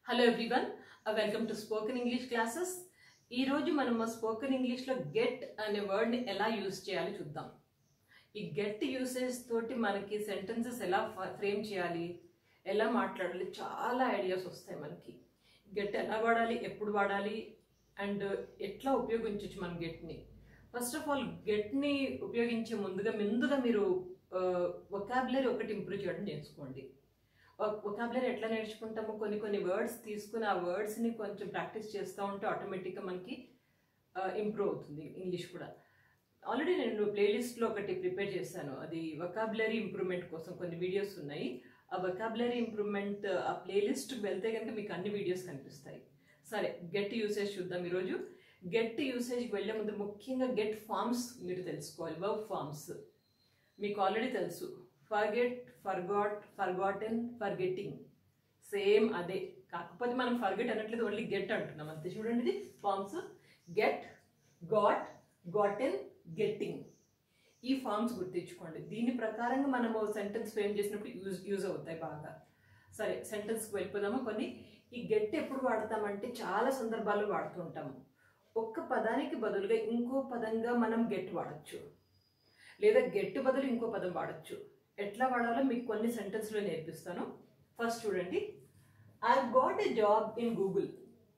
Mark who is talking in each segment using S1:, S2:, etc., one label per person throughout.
S1: hello everyone welcome to spoken English classes ఈ రోజు మనం స్పోకెన్ ఇంగ్లీష్లో గెట్ అనే వర్డ్ని ఎలా యూజ్ చేయాలి చూద్దాం ఈ గెట్ యూసేజ్ తోటి మనకి సెంటెన్సెస్ ఎలా ఫ్రేమ్ చేయాలి ఎలా మాట్లాడాలి చాలా ఐడియాస్ వస్తాయి మనకి గెట్ ఎలా వాడాలి ఎప్పుడు వాడాలి అండ్ ఎట్లా ఉపయోగించవచ్చు మనం గెట్ని ఫస్ట్ ఆఫ్ ఆల్ గెట్ని ఉపయోగించే ముందుగా ముందుగా మీరు వొకాబులరీ ఒకటి ఇంప్రూవ్ చేయడం నేర్చుకోండి వొకాబులరీ ఎట్లా నేర్చుకుంటామో కొన్ని కొన్ని వర్డ్స్ తీసుకుని ఆ వర్డ్స్ని కొంచెం ప్రాక్టీస్ చేస్తూ ఉంటే ఆటోమేటిక్గా మనకి ఇంప్రూవ్ అవుతుంది ఇంగ్లీష్ కూడా ఆల్రెడీ నేను ప్లేలిస్ట్లో ఒకటి ప్రిపేర్ చేశాను అది వొకాబులరీ ఇంప్రూవ్మెంట్ కోసం కొన్ని వీడియోస్ ఉన్నాయి ఆ వొకాబులరీ ఇంప్రూవ్మెంట్ ఆ ప్లేలిస్ట్కి వెళ్తే కనుక మీకు అన్ని వీడియోస్ కనిపిస్తాయి సరే గెట్ యూసేజ్ చూద్దాం ఈరోజు గెట్ యూసేజ్కి వెళ్ళే ముందు ముఖ్యంగా గెట్ ఫార్మ్స్ మీరు తెలుసుకోవాలి వర్క్ ఫార్మ్స్ మీకు ఆల్రెడీ తెలుసు forget forgot forgotten forgetting same అదే కాకపోతే మనం ఫర్గెట్ అనట్లేదు ఓన్లీ గెట్ అంటున్నాం అంతే చూడండి ఇది forms get got gotten getting ఈ ఫార్మ్స్ గుర్తించుకోండి దీని ప్రకారంగా మనము సెంటెన్స్ ఫ్రేమ్ చేసినప్పుడు యూజ్ యూజ్ అవుతాయి బాగా సరే సెంటెన్స్కి వెళ్ళిపోదాము కొన్ని ఈ గెట్ ఎప్పుడు వాడతామంటే చాలా సందర్భాల్లో వాడుతూ ఉంటాము ఒక్క పదానికి బదులుగా ఇంకో పదంగా మనం గెట్ వాడచ్చు లేదా గెట్ బదులు ఇంకో పదం వాడచ్చు ఎట్లా వాడాలో మీకు కొన్ని సెంటెన్స్లో నేర్పిస్తాను ఫస్ట్ చూడండి I got a job in Google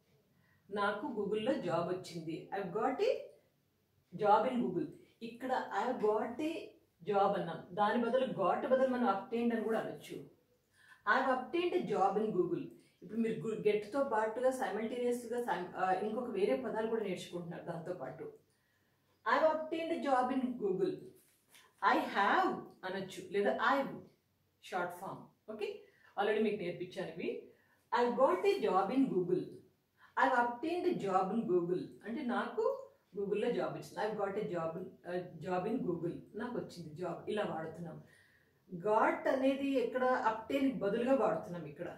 S1: నాకు గూగుల్లో జాబ్ వచ్చింది I got a job in Google ఇక్కడ ఐ గాట్ ఏ జాబ్ అన్నాం దాని బదులు గాట్ బదులు మనం అప్టైండ్ అని కూడా అనొచ్చు I obtained a job in Google ఇప్పుడు మీరు గెట్తో పాటుగా సైమల్టేనియస్గా ఇంకొక వేరే పదాలు కూడా నేర్చుకుంటున్నారు దాంతో పాటు I obtained job in Google I have అనొచ్చు లేదా I short form okay already మీకు నేర్పించాను ఇవి I got a job in Google I obtained job in Google అంటే నాకు గూగుల్లో జాబ్ ఇచ్చింది I got a job job in Google నాకు వచ్చింది జాబ్ ఇలా వాడుతున్నాం గాట్ అనేది ఎక్కడ అప్టైన్ బదులుగా వాడుతున్నాం ఇక్కడ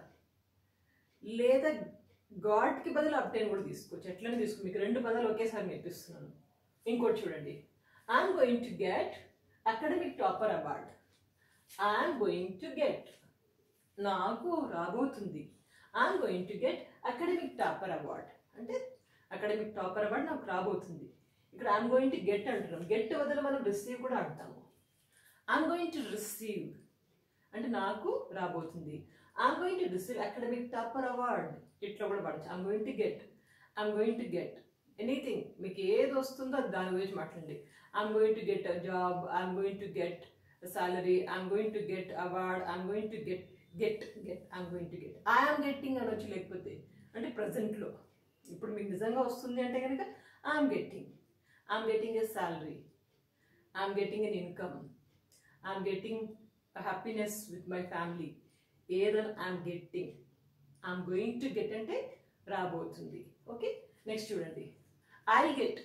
S1: లేదా గాడ్కి బదులు అప్టైన్ కూడా తీసుకోవచ్చు ఎట్లనే తీసుకో మీకు రెండు పదాలు ఒకేసారి నేర్పిస్తున్నాను ఇంకోటి చూడండి I'm going to get academic topper award I'm going to get నాకు రాబోతుంది I'm going to get academic topper award అంటే అకాడమిక్ టాపర్ అవార్డ్ నాకు రాబోతుంది ఇక్కడ ఐఎమ్ గోయింగ్ టు గెట్ అంటున్నాం గెట్ వదిలి మనం రిసీవ్ కూడా అంటాము ఐఎమ్ గోయింగ్ టు రిసీవ్ అంటే నాకు రాబోతుంది I'm going to receive academic topper award ఇట్లా కూడా పడచ్చు I'm going to get I'm going to get anything మీకు ఏది వస్తుందో అది దాని గురించి మాట్లాడండి I'm going to get a job I'm going to get salary I'm going to get award I'm going to get get get I'm going to get I'm getting అనొచ్చు లేకపోతే అంటే ప్రజెంట్లో ఇప్పుడు మీకు నిజంగా వస్తుంది అంటే కనుక I'm getting I'm getting a salary I'm getting an income I'm getting happiness with my family ఏదైనా I'm getting I'm going to get అంటే రాబోతుంది ఓకే నెక్స్ట్ చూడండి I get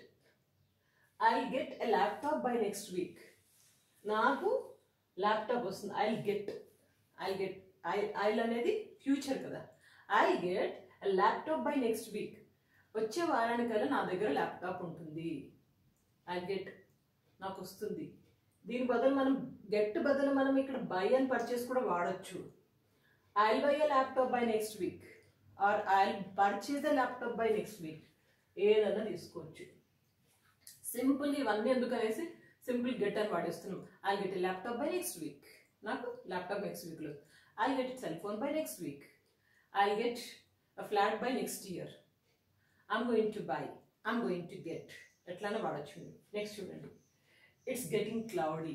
S1: I get a laptop by next week నాకు laptop వస్తుంది I get I get I I'll అనేది future కదా I get a laptop by next week వచ్చే వారానికల్లా నా దగ్గర ల్యాప్టాప్ ఉంటుంది ఐ గెట్ నాకు వస్తుంది దీని బదులు మనం గెట్ బదులు మనం ఇక్కడ బై అని పర్చేస్ కూడా వాడచ్చు I'll buy a laptop by next week or I'll purchase a laptop by next week ఏదైనా తీసుకోవచ్చు సింపుల్ ఇవన్నీ ఎందుకు అనేసి సింపుల్ గెట్ అని వాడేస్తున్నాం I get laptop by next week నాకు ల్యాప్టాప్ నెక్స్ట్ వీక్లో I get cell phone by next week I get flat by next year I'm going to buy I'm going to get ఎట్లానే వాడచ్చు next చూడండి it's getting cloudy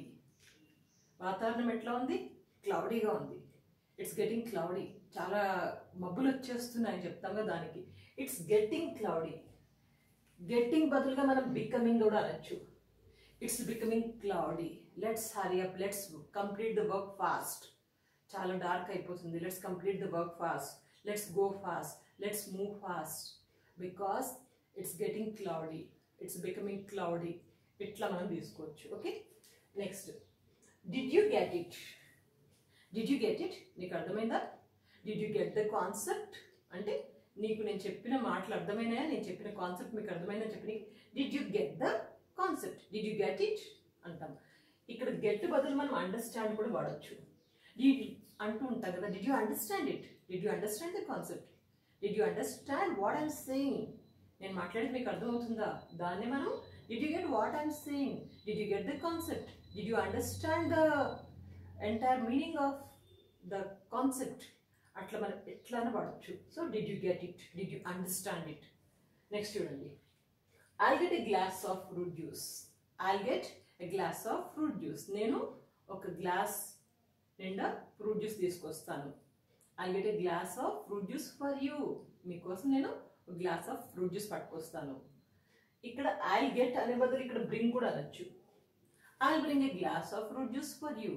S1: వాతావరణం ఎట్లా ఉంది క్లౌడీగా ఉంది it's getting cloudy చాలా మబ్బులు వచ్చేస్తున్నాయని చెప్తాం కదా దానికి ఇట్స్ గెట్టింగ్ క్లౌడీ గెట్టింగ్ బదులుగా మనం బికమింగ్ కూడా అనొచ్చు it's becoming cloudy let's hurry up let's complete the work fast చాలా డార్క్ అయిపోతుంది let's complete the work fast let's go fast let's move fast because it's getting cloudy it's becoming cloudy ఇట్లా మనం తీసుకోవచ్చు okay next did you get it did you get it నీకు అర్థమైందా did you get the concept అంటే నీకు నేను చెప్పిన మాటలు అర్థమైనాయా నేను చెప్పిన కాన్సెప్ట్ మీకు అర్థమైందా చెప్పి did you get the concept did you get it అంటాం ఇక్కడ గెట్ బదులు మనం అండర్స్టాండ్ కూడా వాడచ్చు డిడ్ అంటూ ఉంటాం కదా did you understand it did you understand the concept did you understand what I'm saying నేను మాట్లాడేది మీకు అర్థమవుతుందా దాన్ని మనం did you get what I'm saying did you get the concept did you understand the entire meaning of the concept అట్లా మనం ఎట్లా పడవచ్చు so did you get it did you understand it next చూడండి I get a glass of fruit juice I get a glass of fruit juice నేను ఒక glass నిండా fruit juice తీసుకొస్తాను I get a glass of fruit juice for you మీకోసం నేను ఒక glass of fruit juice పట్టుకొస్తాను ఇక్కడ ఐ గెట్ అనే బదులు ఇక్కడ బ్రింగ్ కూడా అనొచ్చు I bring a glass of fruit juice for you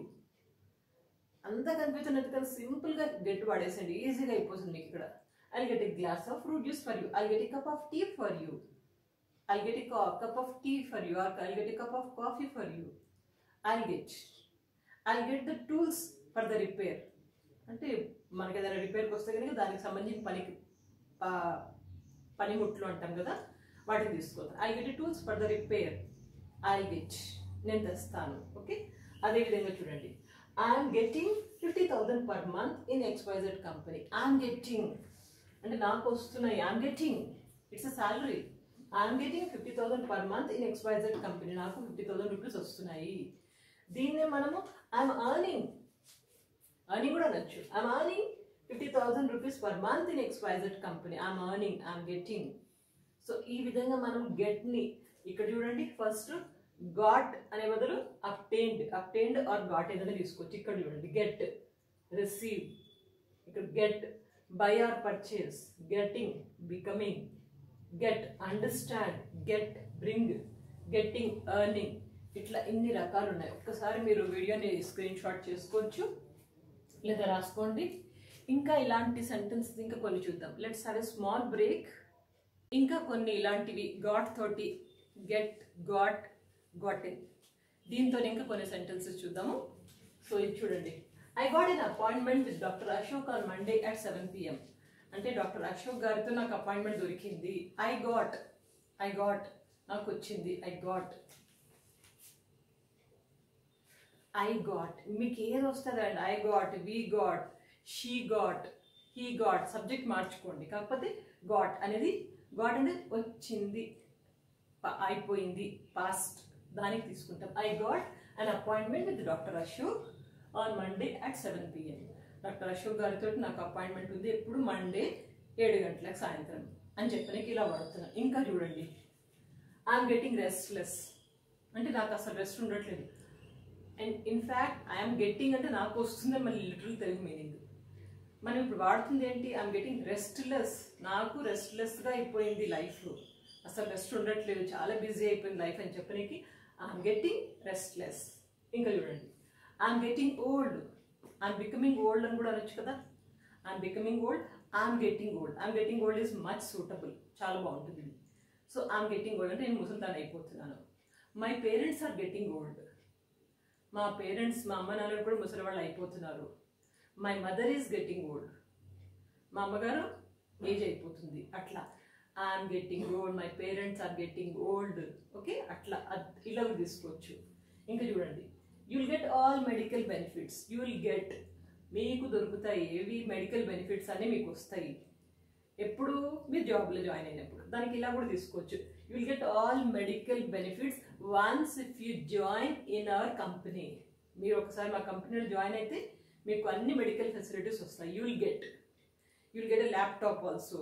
S1: అంతా కనిపించినట్టు కదా సింపుల్గా గెట్ వాడేసండి ఈజీగా అయిపోతుంది మీకు ఇక్కడ I get a glass of fruit juice for you I get a cup of tea for you I get a cup of tea for you or I get a cup of coffee for you I get I get the tools for the repair అంటే మనకి ఏదైనా రిపేర్కి వస్తే కనుక దానికి సంబంధించిన పనికి ప- పనిముట్లు అంటాం కదా వాటిని తీసుకోవాలి I get tools for the repair I get నేను తెస్తాను ఓకే అదేవిధంగా చూడండి I'm getting fifty thousand per month in XYZ company I'm getting అంటే నాకు వస్తున్నాయి I'm getting it's a salary I'm getting fifty thousand per month in XYZ company నాకు fifty thousand rupees వస్తున్నాయి దీన్నే మనము ఐఎమ్ అర్నింగ్ అర్నింగ్ కూడా అనొచ్చు I'm earning fifty thousand rupees per month in XYZ company I'm earning I'm getting so ఈ విధంగా మనం గెట్ని ఇక్కడ చూడండి ఫస్ట్ గాట్ అనే బదులు అప్టైన్డ్ అప్టైన్డ్ ఆర్ గాట్ ఏదైనా తీసుకోవచ్చు ఇక్కడ చూడండి గెట్ రిసీవ్ ఇక్కడ get buy or purchase getting becoming get understand get bring getting earning ఇట్లా ఇన్ని రకాలు ఉన్నాయి ఒక్కసారి మీరు వీడియోని స్క్రీన్ షాట్ చేసుకోవచ్చు లేదా రాసుకోండి ఇంకా ఇలాంటి సెంటెన్స్ ఇంకా కొన్ని చూద్దాం let's have a small break ఇంకా కొన్ని ఇలాంటివి గాట్ తోటి గెట్ గాట్ గాటెన్ దీంతో ఇంకా కొన్ని సెంటెన్సెస్ చూద్దాము సో ఇది చూడండి I got an appointment with doctor Ashok on Monday at seven PM అంటే డాక్టర్ అశోక్ గారితో నాకు అపాయింట్మెంట్ దొరికింది ఐ గాట్ ఐ గాట్ నాకు వచ్చింది ఐ గాట్ ఐ గాట్ మీకు ఏది వస్తుందండి I got we got she got he got subject మార్చుకోండి కాకపోతే గాట్ అనేది గాట్ అనేది వచ్చింది ప- అయిపోయింది పాస్ట్ దానికి తీసుకుంటాం I got an appointment with doctor Ashok on Monday at seven PM doctor Ashok గారితో నాకు అపాయింట్మెంట్ ఉంది ఎప్పుడు మండే ఏడు గంటలకు సాయంత్రం అని చెప్పడానికి ఇలా వాడుతున్నాను ఇంకా చూడండి ఐఎమ్ గెటింగ్ రెస్ట్లెస్ అంటే నాకు అసలు రెస్ట్ ఉండట్లేదు అండ్ ఇన్ఫ్యాక్ట్ ఐఎమ్ గెట్టింగ్ అంటే నాకు వస్తుంది మళ్ళీ లిటరల్ తెలుగు మీనింగ్ మనం ఇప్పుడు వాడుతుంది ఏంటి ఐఎమ్ గెటింగ్ రెస్ట్లెస్ నాకు రెస్ట్లెస్గా అయిపోయింది లైఫ్ అసలు రెస్ట్ ఉండట్లేదు చాలా బిజీ అయిపోయింది లైఫ్ అని చెప్పడానికి ఐఎమ్ గెట్టింగ్ రెస్ట్లెస్ ఇంకా చూడండి I'm getting old I'm becoming old అని కూడా అనొచ్చు కదా I'm becoming old I'm getting old I'm getting old is much suitable చాలా బాగుంటుంది ఇది సో ఐఎమ్ గెటింగ్ ఓల్డ్ అంటే నేను ముసల్తాన్ అయిపోతున్నాను my parents are getting old మా పేరెంట్స్ మా అమ్మ నాన్నలు కూడా ముసలి వాళ్ళు అయిపోతున్నారు my mother is getting old మా అమ్మగారు ఏజ్ అయిపోతుంది అట్లా I'm getting old my parents are getting old okay అట్లా అద్- ఇలా కూడా తీసుకోవచ్చు ఇంకా చూడండి you will get all medical benefits you will get మీకు దొరుకుతాయి ఏవి మెడికల్ బెనిఫిట్స్ అన్నీ మీకు వస్తాయి ఎప్పుడు మీరు జాబ్లో జాయిన్ అయినప్పుడు దానికి ఇలా కూడా తీసుకోవచ్చు you will get all medical benefits once if you join in our company మీరు ఒకసారి మా కంపెనీలో జాయిన్ అయితే మీకు అన్ని మెడికల్ ఫెసిలిటీస్ వస్తాయి you will get you will get a laptop also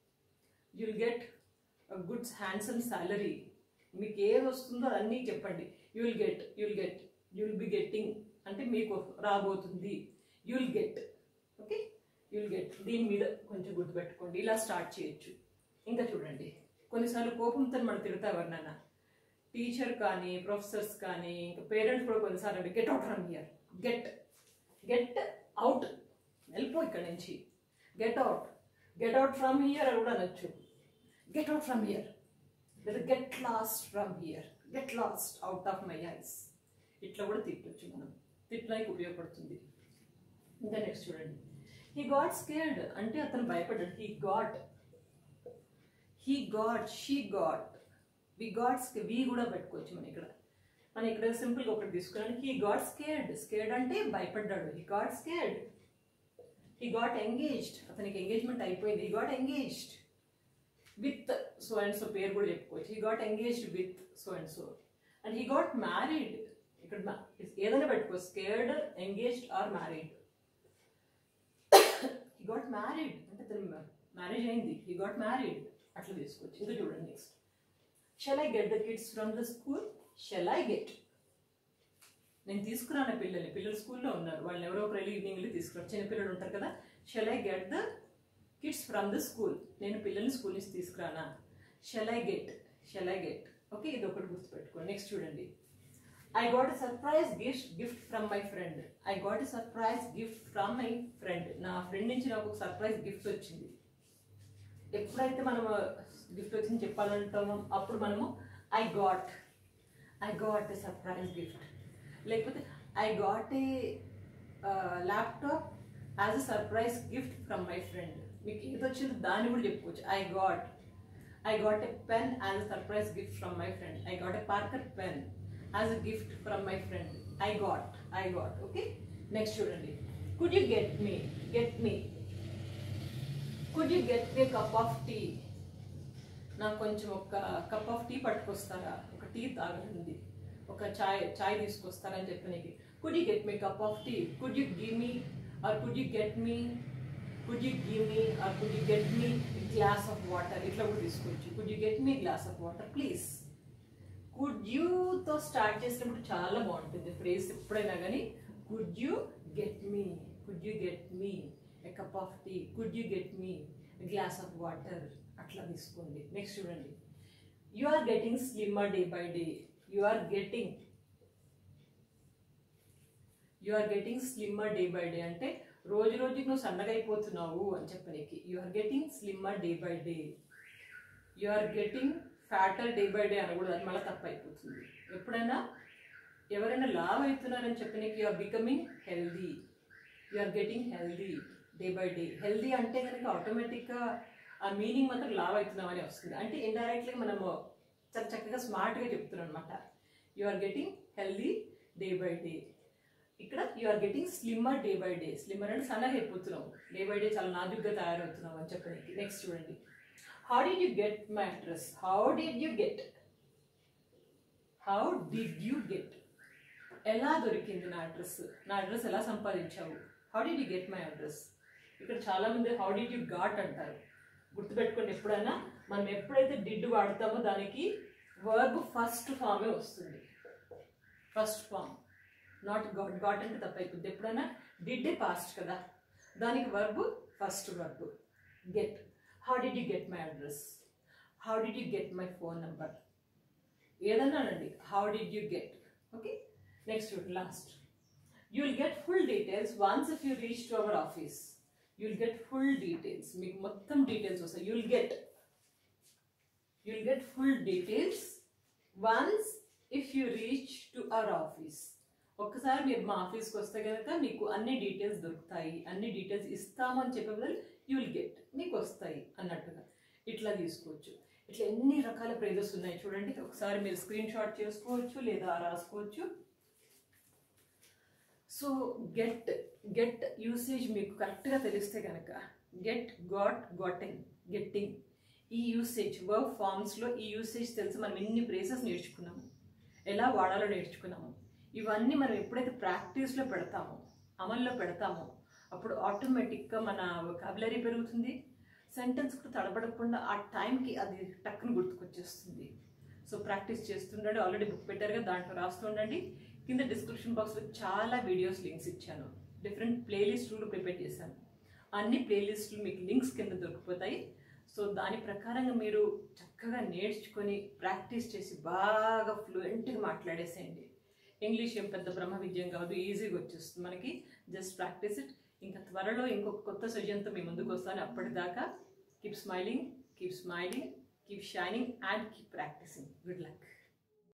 S1: you will get goods handsome salary మీకు ఏది వస్తుందో అన్నీ చెప్పండి you will get you will get you will be getting అంటే మీకు రాబోతుంది you will get okay you will get దీని మీద కొంచెం గుర్తుపెట్టుకోండి ఇలా స్టార్ట్ చేయొచ్చు ఇంకా చూడండి కొన్నిసార్లు కోపంతో మనం తిడతా ఎవరినన్నా టీచర్ కానీ ప్రొఫెసర్స్ కానీ ఇంకా పేరెంట్స్ కూడా కొన్నిసార్లు అంటే get out from here get get out వెళ్ళిపో ఇక్కడ నుంచి get out get out from here అని కూడా అనొచ్చు గెట్ అవుట్ ఫ్రమ్ హియర్ లేదా get lost from here get lost out of my eyes ఇట్లా కూడా తిట్టొచ్చు మనం తిట్టడానికి ఉపయోగపడుతుంది ఇంకా నెక్స్ట్ చూడండి హీ గాట్ స్కేర్డ్ అంటే అతను భయపడ్డాడు he got he got she got we gots we కూడా పెట్టుకోవచ్చు మనం ఇక్కడ మనం ఇక్కడ సింపుల్గా ఒకటి తీసుకున్నాను హీ గాట్ స్కేర్డ్ స్కేర్డ్ అంటే భయపడ్డాడు he got scared he got engaged అతనికి ఎంగేజ్మెంట్ అయిపోయింది he got engaged with so and so పేరు కూడా చెప్పుకోవచ్చు he got engaged with so and so and he got married ఇక్కడ ma- ఏదైనా పెట్టుకో scared engaged or married he got married అంటే తను మ్యారేజ్ అయింది హీ గాట్ మ్యారీడ్ అట్లా తీసుకోవచ్చు ఇది చూడండి next shall I get the kids from the school shall I get నేను తీసుకురాను పిల్లల్ని పిల్లలు స్కూల్లో ఉన్నారు వాళ్ళని ఎవరో ఒకరు వెళ్ళి ఈవినింగ్లో తీసుకురారు చిన్న పిల్లలు ఉంటారు కదా shall I get the kids from the school నేను పిల్లల్ని స్కూల్ నుంచి తీసుకురానా shall I get shall I get okay ఇది ఒకటి గుర్తుపెట్టుకోండి నెక్స్ట్ చూడండి I got a surprise gift gift from my friend I got a surprise gift from my friend నా friend నుంచి నాకు ఒక సర్ప్రైజ్ గిఫ్ట్ వచ్చింది ఎప్పుడైతే మనం గిఫ్ట్ వచ్చింది చెప్పాలంటామో అప్పుడు మనము I got I got a surprise gift లేకపోతే I got a laptop as a surprise gift from my friend మీకు ఏది వచ్చిందో దాన్ని కూడా చెప్పుకోవచ్చు I got I got a pen as a surprise gift from my friend I got a Parker pen as a gift from my friend I got I got okay next చూడండి could you get me get me could you get me cup of tea నాకు కొంచెం ఒక cup of tea పట్టుకొస్తారా ఒక tea తాగండి ఒక చాయ్ చాయ్ తీసుకొస్తారని చెప్పి నీకు could you get me cup of tea could you give me or could you get me could you give me or could you get me glass of water ఇట్లా కూడా తీసుకోవచ్చు could you get me glass of water please could యూతో start చేసినప్పుడు చాలా బాగుంటుంది phrase ఎప్పుడైనా కానీ could you get me could you get me a cup of tea could you get me glass of water అట్లా తీసుకోండి నెక్స్ట్ చూడండి you are getting slimmer day by day you are getting you are getting slimmer day by day అంటే రోజు రోజుకి నువ్వు సన్నగా అయిపోతున్నావు అని చెప్పనీకి you are getting slimmer day by day you are getting fatter day by day అనకూడదు అది మళ్ళీ తప్పు అయిపోతుంది ఎప్పుడైనా ఎవరైనా లావ్ అవుతున్నారని చెప్పనీకి you are becoming healthy you are getting healthy day by day healthy అంటే కనుక ఆటోమేటిక్గా ఆ మీనింగ్ మాత్రం లావ్ అవుతున్నామని వస్తుంది అంటే ఇండైరెక్ట్గా మనము చాలా చక్కగా స్మార్ట్గా చెప్తున్నాం అనమాట you are getting healthy day by day ఇక్కడ you are getting slimmer day by day slimmer అంటే సన్నగా అయిపోతున్నావు డే బై డే చాలా నాజుగ్గా తయారవుతున్నావు అని చెప్పడానికి నెక్స్ట్ చూడండి how did you get my address how did you get how did you get ఎలా దొరికింది నా అడ్రస్ నా అడ్రస్ ఎలా సంపాదించావు how did you get my address ఇక్కడ చాలా మంది హౌ డిడ్ యూ గాట్ అంటారు గుర్తుపెట్టుకోండి ఎప్పుడైనా మనం ఎప్పుడైతే డిడ్ వాడతామో దానికి వర్బ్ ఫస్ట్ ఫామే వస్తుంది first form not got got అంటే తప్పైపోద్ది ఎప్పుడైనా డిడ్ పాస్ట్ కదా దానికి verb first verb get how did you get my address how did you get my phone number ఏదన్నా అనండి how did you get okay next last you will get full details once if you reach to our office you will get full details మీకు మొత్తం details వస్తాయి you will get you will get full details once if you reach to our office ఒక్కసారి మీరు మా ఆఫీస్కి వస్తే కనుక మీకు అన్ని డీటెయిల్స్ దొరుకుతాయి అన్ని డీటెయిల్స్ ఇస్తాము అని చెప్పే బదులు యూ విల్ గెట్ మీకు వస్తాయి అన్నట్టుగా ఇట్లా తీసుకోవచ్చు ఇట్లా ఎన్ని రకాల ప్రైజెస్ ఉన్నాయి చూడండి ఒకసారి మీరు స్క్రీన్ షాట్ చేసుకోవచ్చు లేదా రాసుకోవచ్చు సో గెట్ గెట్ యూసేజ్ మీకు కరెక్ట్గా తెలిస్తే కనుక గెట్ గాట్ గాటెన్ గెట్టింగ్ ఈ యూసేజ్ వర్క్ ఫార్మ్స్లో ఈ యూసేజ్ తెలిసి మనం ఎన్ని ప్లేసెస్ నేర్చుకున్నాము ఎలా వాడాలో నేర్చుకున్నాము ఇవన్నీ మనం ఎప్పుడైతే ప్రాక్టీస్లో పెడతామో అమల్లో పెడతామో అప్పుడు ఆటోమేటిక్గా మన వొకాబులరీ పెరుగుతుంది సెంటెన్స్ కూడా తడబడకుండా ఆ టైంకి అది టక్కుని గుర్తుకొచ్చేస్తుంది సో ప్రాక్టీస్ చేస్తుండండి ఆల్రెడీ బుక్ పెట్టారుగా దాంట్లో రాస్తుండండి కింద డిస్క్రిప్షన్ బాక్స్లో చాలా వీడియోస్ లింక్స్ ఇచ్చాను డిఫరెంట్ ప్లేలిస్టులు ప్రిపేర్ చేశాను అన్ని ప్లేలిస్టులు మీకు లింక్స్ కింద దొరికిపోతాయి సో దాని ప్రకారంగా మీరు చక్కగా నేర్చుకొని ప్రాక్టీస్ చేసి బాగా ఫ్లూయెంట్గా మాట్లాడేసేయండి ఇంగ్లీష్ ఏం పెద్ద బ్రహ్మ విజయం కాదు ఈజీగా వచ్చేస్తుంది మనకి జస్ట్ ప్రాక్టీస్ ఇట్ ఇంకా త్వరలో ఇంకొక కొత్త సృజంతో మీ ముందుకు వస్తాను అప్పటిదాకా keep smiling keep smiling keep shining and keep practicing good luck